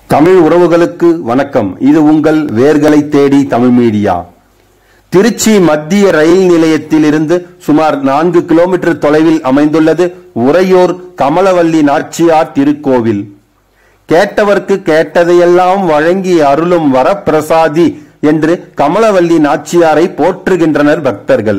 தமிழ் உறவுகளுக்கு வணக்கம் இது உங்கள் வேர்களை தேடி தமிழ் மீடியா திருச்சி மத்திய ரயில் நிலையத்தில் இருந்து சுமார் நான்கு கிலோமீட்டர் தொலைவில் அமைந்துள்ளது உறையூர் கமலவல்லி நாச்சியார் திருக்கோவில் கேட்டவர்க்கு கேட்டதையெல்லாம் வழங்கி அருளும் வரப்பிரசாதி என்று கமலவல்லி நாச்சியாரை போற்றுகின்றனர் பக்தர்கள்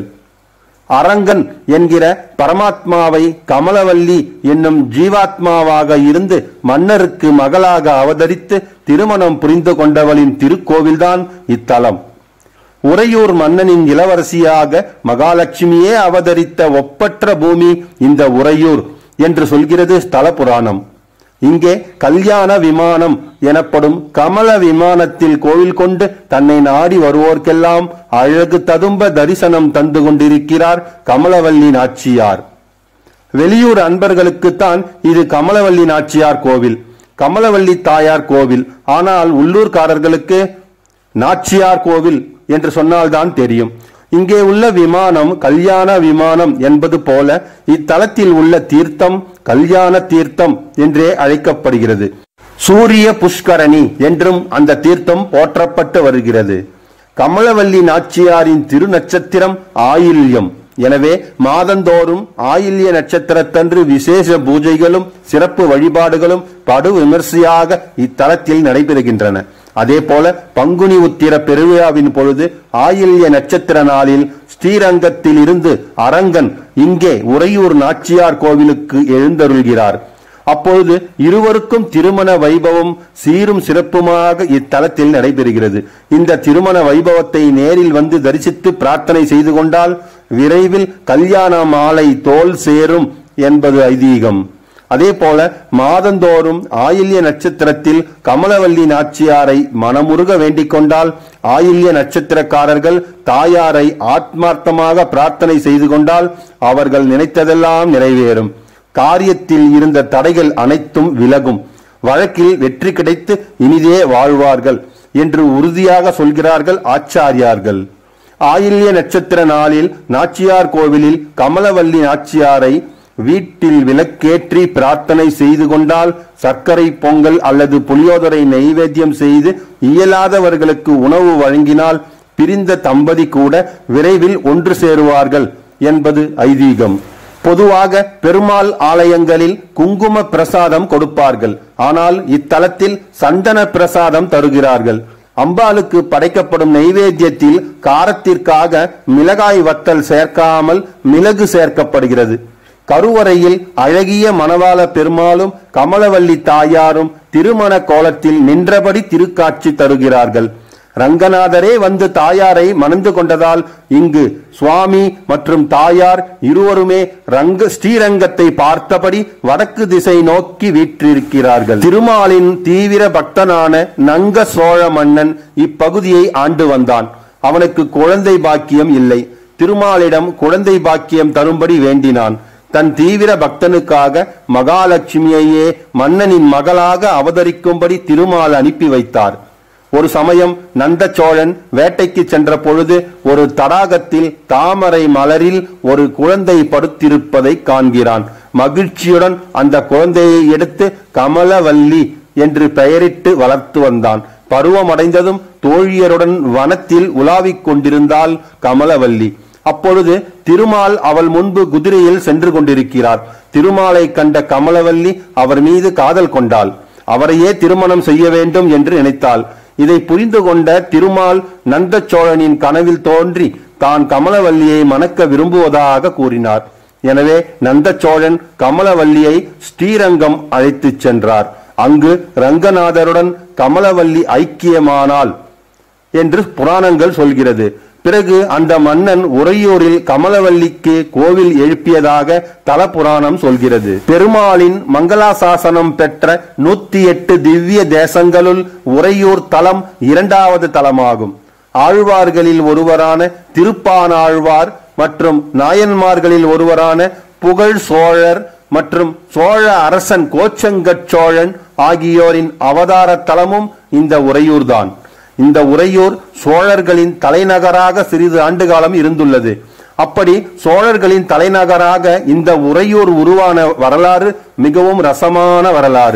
அரங்கன் என்கிற பரமாத்மாவை கமலவல்லி என்னும் ஜீவாத்மாவாக இருந்து மன்னருக்கு மகளாக அவதரித்து திருமணம் புரிந்து கொண்டவளின் திருக்கோவில்தான் இத்தலம் உறையூர் மன்னனின் இளவரசியாக மகாலட்சுமியே அவதரித்த ஒப்பற்ற பூமி இந்த உறையூர் என்று சொல்கிறது ஸ்தல புராணம் இங்கே கல்யாண விமானம் எனப்படும் கமல விமானத்தில் கோவில் கொண்டு தன்னை நாடி வருவோர்க்கெல்லாம் அழகு ததும்ப தரிசனம் தந்து கொண்டிருக்கிறார் கமலவல்லி நாச்சியார் வெளியூர் அன்பர்களுக்குத்தான் இது கமலவல்லி நாச்சியார் கோவில் கமலவல்லி தாயார் கோவில் ஆனால் உள்ளூர்காரர்களுக்கு நாச்சியார் கோவில் என்று சொன்னால்தான் தெரியும் இங்கே உள்ள விமானம் கல்யாண விமானம் என்பது போல இத்தலத்தில் உள்ள தீர்த்தம் கல்யாண தீர்த்தம் என்றே அழைக்கப்படுகிறது சூரிய புஷ்கரணி என்றும் அந்த தீர்த்தம் போற்றப்பட்டு வருகிறது கமலவல்லி நாச்சியாரின் திருநட்சத்திரம் ஆயில்யம் எனவே மாதந்தோறும் ஆயில்ய நட்சத்திரத்தன்று விசேஷ பூஜைகளும் சிறப்பு வழிபாடுகளும் படு விமர்சையாக இத்தலத்தில் நடைபெறுகின்றன அதே போல பங்குனி உத்திர பெருவிழாவின் பொழுது ஆயில்ய நட்சத்திர நாளில் ஸ்ரீரங்கத்தில் இருந்து அரங்கன் இங்கே உறையூர் நாச்சியார் கோவிலுக்கு எழுந்தருள்கிறார் அப்பொழுது இருவருக்கும் திருமண வைபவம் சீரும் சிறப்புமாக இத்தலத்தில் நடைபெறுகிறது இந்த திருமண வைபவத்தை நேரில் வந்து தரிசித்து பிரார்த்தனை செய்து கொண்டால் விரைவில் கல்யாண மாலை தோல் சேரும் என்பது ஐதீகம் அதே போல மாதந்தோறும் ஆயில்ய நட்சத்திரத்தில் கமலவல்லி நாச்சியாரை மனமுருக வேண்டிக் கொண்டால் ஆயில்ய நட்சத்திரக்காரர்கள் தாயாரை ஆத்மார்த்தமாக பிரார்த்தனை செய்து கொண்டால் அவர்கள் நினைத்ததெல்லாம் நிறைவேறும் காரியத்தில் இருந்த தடைகள் அனைத்தும் விலகும் வழக்கில் வெற்றி கிடைத்து இனிதே வாழ்வார்கள் என்று உறுதியாக சொல்கிறார்கள் ஆச்சாரியார்கள் ஆயில்ய நட்சத்திர நாளில் நாச்சியார் கோவிலில் கமலவல்லி நாச்சியாரை வீட்டில் விளக்கேற்றி பிரார்த்தனை செய்து கொண்டால் சர்க்கரை பொங்கல் அல்லது புளியோதரை நைவேத்தியம் செய்து இயலாதவர்களுக்கு உணவு வழங்கினால் பிரிந்த தம்பதி கூட விரைவில் ஒன்று சேருவார்கள் என்பது ஐதீகம் பொதுவாக பெருமாள் ஆலயங்களில் குங்கும பிரசாதம் கொடுப்பார்கள் ஆனால் இத்தலத்தில் சந்தன பிரசாதம் தருகிறார்கள் அம்பாளுக்கு படைக்கப்படும் நைவேத்தியத்தில் காரத்திற்காக மிளகாய் வத்தல் சேர்க்காமல் மிளகு சேர்க்கப்படுகிறது கருவறையில் அழகிய மணவாள பெருமாளும் கமலவல்லி தாயாரும் திருமண கோலத்தில் நின்றபடி திருக்காட்சி தருகிறார்கள் ரங்கநாதரே வந்து தாயாரை மணந்து கொண்டதால் இங்கு சுவாமி மற்றும் தாயார் இருவருமே ரங்க ஸ்ரீரங்கத்தை பார்த்தபடி வடக்கு திசை நோக்கி வீற்றிருக்கிறார்கள் திருமாலின் தீவிர பக்தனான நங்க சோழ மன்னன் இப்பகுதியை ஆண்டு வந்தான் அவனுக்கு குழந்தை பாக்கியம் இல்லை திருமாலிடம் குழந்தை பாக்கியம் தரும்படி வேண்டினான் தன் தீவிர பக்தனுக்காக மகாலட்சுமியையே மன்னனின் மகளாக அவதரிக்கும்படி திருமால் அனுப்பி வைத்தார் ஒரு சமயம் நந்தச்சோழன் வேட்டைக்கு சென்ற பொழுது ஒரு தடாகத்தில் தாமரை மலரில் ஒரு குழந்தை படுத்திருப்பதை காண்கிறான் மகிழ்ச்சியுடன் அந்த குழந்தையை எடுத்து கமலவல்லி என்று பெயரிட்டு வளர்த்து வந்தான் பருவமடைந்ததும் தோழியருடன் வனத்தில் உலாவிக் கொண்டிருந்தாள் கமலவல்லி அப்பொழுது திருமால் அவள் முன்பு குதிரையில் சென்று கொண்டிருக்கிறார் திருமாலை கண்ட கமலவல்லி அவர் மீது காதல் கொண்டாள் அவரையே திருமணம் செய்ய வேண்டும் என்று நினைத்தாள் இதை புரிந்து கொண்ட திருமால் நந்தச்சோழனின் கனவில் தோன்றி தான் கமலவல்லியை மணக்க விரும்புவதாக கூறினார் எனவே நந்தச்சோழன் கமலவல்லியை ஸ்ரீரங்கம் அழைத்துச் சென்றார் அங்கு ரங்கநாதருடன் கமலவல்லி ஐக்கியமானாள் என்று புராணங்கள் சொல்கிறது பிறகு அந்த மன்னன் உறையூரில் கமலவல்லிக்கு கோவில் எழுப்பியதாக தல புராணம் சொல்கிறது பெருமாளின் மங்களாசாசனம் பெற்ற நூத்தி எட்டு திவ்ய தேசங்களுள் உறையூர் தலம் இரண்டாவது தலமாகும் ஆழ்வார்களில் ஒருவரான திருப்பானாழ்வார் மற்றும் நாயன்மார்களில் ஒருவரான புகழ் சோழர் மற்றும் சோழ அரசன் கோச்சங்கட் சோழன் ஆகியோரின் அவதார தலமும் இந்த உறையூர்தான் இந்த உறையூர் சோழர்களின் தலைநகராக சிறிது ஆண்டு காலம் இருந்துள்ளது அப்படி சோழர்களின் தலைநகராக இந்த உறையூர் உருவான வரலாறு மிகவும் ரசமான வரலாறு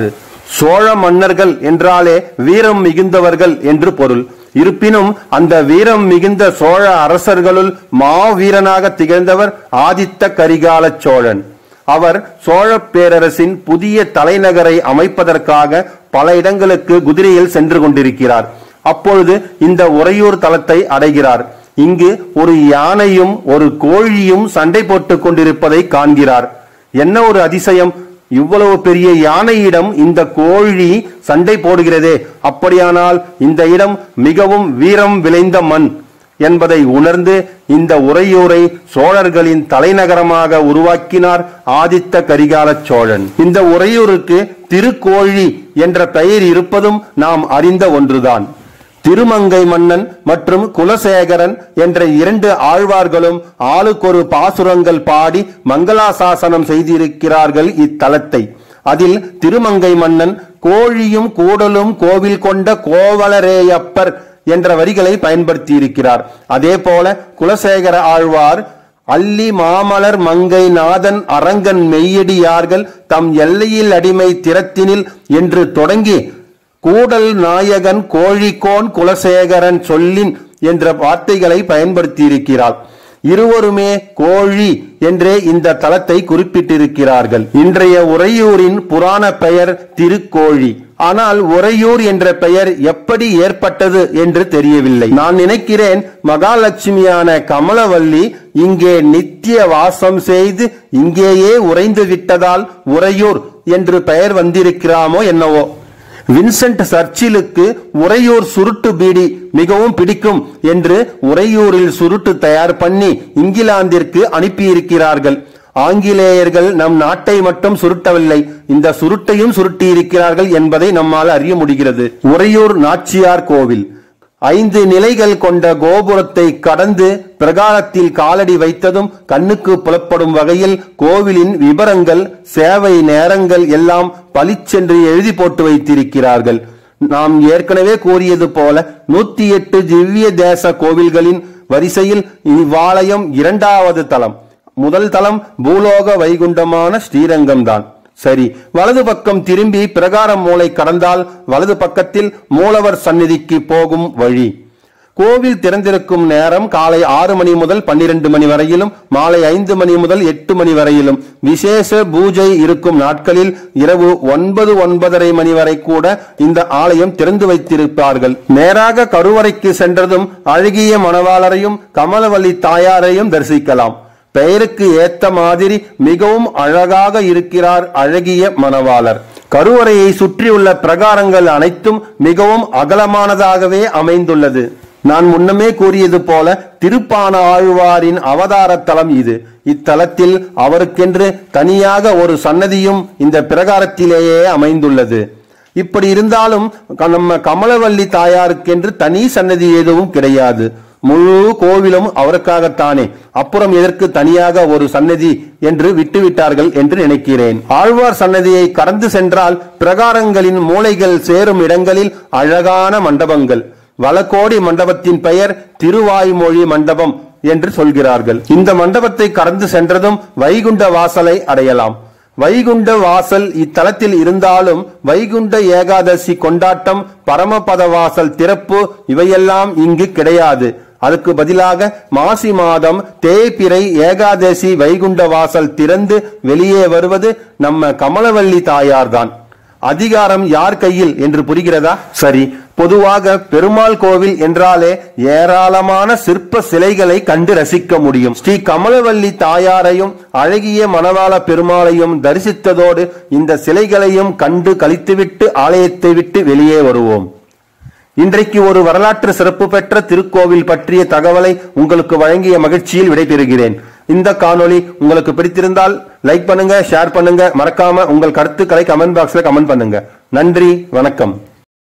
சோழ மன்னர்கள் என்றாலே வீரம் மிகுந்தவர்கள் என்று பொருள் இருப்பினும் அந்த வீரம் மிகுந்த சோழ அரசர்களுள் மாவீரனாக திகழ்ந்தவர் ஆதித்த கரிகால சோழன் அவர் சோழ பேரரசின் புதிய தலைநகரை அமைப்பதற்காக பல இடங்களுக்கு குதிரையில் சென்று கொண்டிருக்கிறார் அப்பொழுது இந்த உறையூர் தலத்தை அடைகிறார் இங்கு ஒரு யானையும் ஒரு கோழியும் சண்டை போட்டுக் கொண்டிருப்பதை காண்கிறார் என்ன ஒரு அதிசயம் இவ்வளவு பெரிய யானையிடம் இந்த கோழி சண்டை போடுகிறதே அப்படியானால் இந்த இடம் மிகவும் வீரம் விளைந்த மண் என்பதை உணர்ந்து இந்த உறையூரை சோழர்களின் தலைநகரமாக உருவாக்கினார் ஆதித்த கரிகால சோழன் இந்த உறையூருக்கு திருக்கோழி என்ற பெயர் இருப்பதும் நாம் அறிந்த ஒன்றுதான் திருமங்கை மன்னன் மற்றும் குலசேகரன் என்ற இரண்டு ஆழ்வார்களும் ஆளுக்கொரு பாசுரங்கள் பாடி மங்களாசாசனம் செய்திருக்கிறார்கள் இத்தலத்தை அதில் திருமங்கை மன்னன் கோழியும் கூடலும் கோவில் கொண்ட கோவலரேயப்பர் என்ற வரிகளை பயன்படுத்தி இருக்கிறார் அதே போல குலசேகர ஆழ்வார் அல்லி மாமலர் மங்கை நாதன் அரங்கன் மெய்யடியார்கள் தம் எல்லையில் அடிமை திறத்தினில் என்று தொடங்கி கூடல் நாயகன் கோழிக்கோன் குலசேகரன் சொல்லின் என்ற வார்த்தைகளை பயன்படுத்தி இருக்கிறார் இருவருமே கோழி என்றே இந்த தலத்தை குறிப்பிட்டிருக்கிறார்கள் இன்றைய உறையூரின் புராண பெயர் திருக்கோழி ஆனால் உறையூர் என்ற பெயர் எப்படி ஏற்பட்டது என்று தெரியவில்லை நான் நினைக்கிறேன் மகாலட்சுமியான கமலவல்லி இங்கே நித்திய வாசம் செய்து இங்கேயே உறைந்து விட்டதால் உறையூர் என்று பெயர் வந்திருக்கிறாமோ என்னவோ வின்சென்ட் சர்ச்சிலுக்கு உறையூர் சுருட்டு பீடி மிகவும் பிடிக்கும் என்று உறையூரில் சுருட்டு தயார் பண்ணி இங்கிலாந்திற்கு அனுப்பியிருக்கிறார்கள் ஆங்கிலேயர்கள் நம் நாட்டை மட்டும் சுருட்டவில்லை இந்த சுருட்டையும் சுருட்டி இருக்கிறார்கள் என்பதை நம்மால் அறிய முடிகிறது உறையூர் நாச்சியார் கோவில் ஐந்து நிலைகள் கொண்ட கோபுரத்தை கடந்து பிரகாரத்தில் காலடி வைத்ததும் கண்ணுக்கு புலப்படும் வகையில் கோவிலின் விவரங்கள் சேவை நேரங்கள் எல்லாம் பளிச்சென்று எழுதி போட்டு வைத்திருக்கிறார்கள் நாம் ஏற்கனவே கூறியது போல நூத்தி எட்டு திவ்ய தேச கோவில்களின் வரிசையில் இவ்வாலயம் இரண்டாவது தலம் முதல் தலம் பூலோக வைகுண்டமான ஸ்ரீரங்கம் தான் சரி வலது பக்கம் திரும்பி பிரகாரம் மூலை கடந்தால் வலது பக்கத்தில் மூலவர் சந்நிதிக்கு போகும் வழி கோவில் திறந்திருக்கும் நேரம் காலை ஆறு மணி முதல் பன்னிரண்டு மணி வரையிலும் மாலை ஐந்து மணி முதல் எட்டு மணி வரையிலும் விசேஷ பூஜை இருக்கும் நாட்களில் இரவு ஒன்பது ஒன்பதரை மணி வரை கூட இந்த ஆலயம் திறந்து வைத்திருப்பார்கள் நேராக கருவறைக்கு சென்றதும் அழகிய மணவாளரையும் கமலவல்லி தாயாரையும் தரிசிக்கலாம் பெயருக்கு ஏத்த மாதிரி மிகவும் அழகாக இருக்கிறார் அழகிய மணவாளர் கருவறையை சுற்றியுள்ள பிரகாரங்கள் அனைத்தும் மிகவும் அகலமானதாகவே அமைந்துள்ளது நான் முன்னமே கூறியது போல திருப்பான ஆழ்வாரின் அவதார தலம் இது இத்தலத்தில் அவருக்கென்று தனியாக ஒரு சன்னதியும் இந்த பிரகாரத்திலேயே அமைந்துள்ளது இப்படி இருந்தாலும் க- நம்ம கமலவல்லி தாயாருக்கென்று தனி சன்னதி எதுவும் கிடையாது முழு கோவிலும் அவருக்காகத்தானே அப்புறம் எதற்கு தனியாக ஒரு சன்னதி என்று விட்டுவிட்டார்கள் என்று நினைக்கிறேன் ஆழ்வார் சன்னதியை கடந்து சென்றால் பிரகாரங்களின் மூலைகள் சேரும் இடங்களில் அழகான மண்டபங்கள் வலக்கோடி மண்டபத்தின் பெயர் திருவாய்மொழி மண்டபம் என்று சொல்கிறார்கள் இந்த மண்டபத்தை கடந்து சென்றதும் வைகுண்ட வாசலை அடையலாம் வைகுண்ட வாசல் இத்தலத்தில் இருந்தாலும் வைகுண்ட ஏகாதசி கொண்டாட்டம் பரமபத வாசல் திறப்பு இவையெல்லாம் இங்கு கிடையாது அதுக்கு பதிலாக மாசி மாதம் தேய்பிறை ஏகாதசி வைகுண்ட வாசல் திறந்து வெளியே வருவது நம்ம கமலவல்லி தாயார்தான் அதிகாரம் யார் கையில் என்று புரிகிறதா சரி பொதுவாக பெருமாள் கோவில் என்றாலே ஏராளமான சிற்ப சிலைகளை கண்டு ரசிக்க முடியும் ஸ்ரீ கமலவல்லி தாயாரையும் அழகிய மணவாள பெருமாளையும் தரிசித்ததோடு இந்த சிலைகளையும் கண்டு கழித்துவிட்டு ஆலயத்தை விட்டு வெளியே வருவோம் இன்றைக்கு ஒரு வரலாற்று சிறப்பு பெற்ற திருக்கோவில் பற்றிய தகவலை உங்களுக்கு வழங்கிய மகிழ்ச்சியில் விடைபெறுகிறேன் இந்த காணொளி உங்களுக்கு பிடித்திருந்தால் லைக் பண்ணுங்க ஷேர் பண்ணுங்க மறக்காம உங்கள் கருத்துக்களை கமெண்ட் பாக்ஸ்ல கமெண்ட் பண்ணுங்க நன்றி வணக்கம்